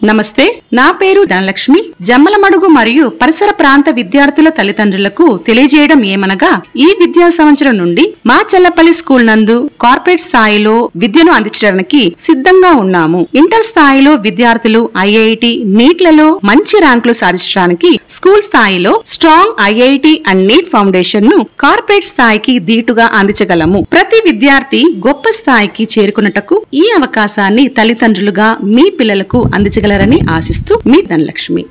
నమస్తే నా పేరు ధనలక్ష్మి జమ్మలమడుగు మరియు పరిసర ప్రాంత విద్యార్థుల తల్లిదండ్రులకు తెలియజేయడం ఏమనగా ఈ విద్యా సంవత్సరం నుండి మా చెల్లపల్లి స్కూల్ నందు కార్పొరేట్ స్థాయిలో విద్యను అందించడానికి సిద్ధంగా ఉన్నాము ఇంటర్ స్థాయిలో విద్యార్థులు ఐఐటి నీట్లలో మంచి ర్యాంకులు సాధించడానికి స్కూల్ స్థాయిలో strong IIT and NEET foundation ను కార్పొరేట్ స్థాయికి ధీటుగా అందించగలము ప్రతి విద్యార్థి గొప్ప స్థాయికి చేరుకున్నటకు ఈ అవకాశాన్ని తల్లిదండ్రులుగా మీ పిల్లలకు అందించగలరని ఆశిస్తూ మీ ధనలక్ష్మి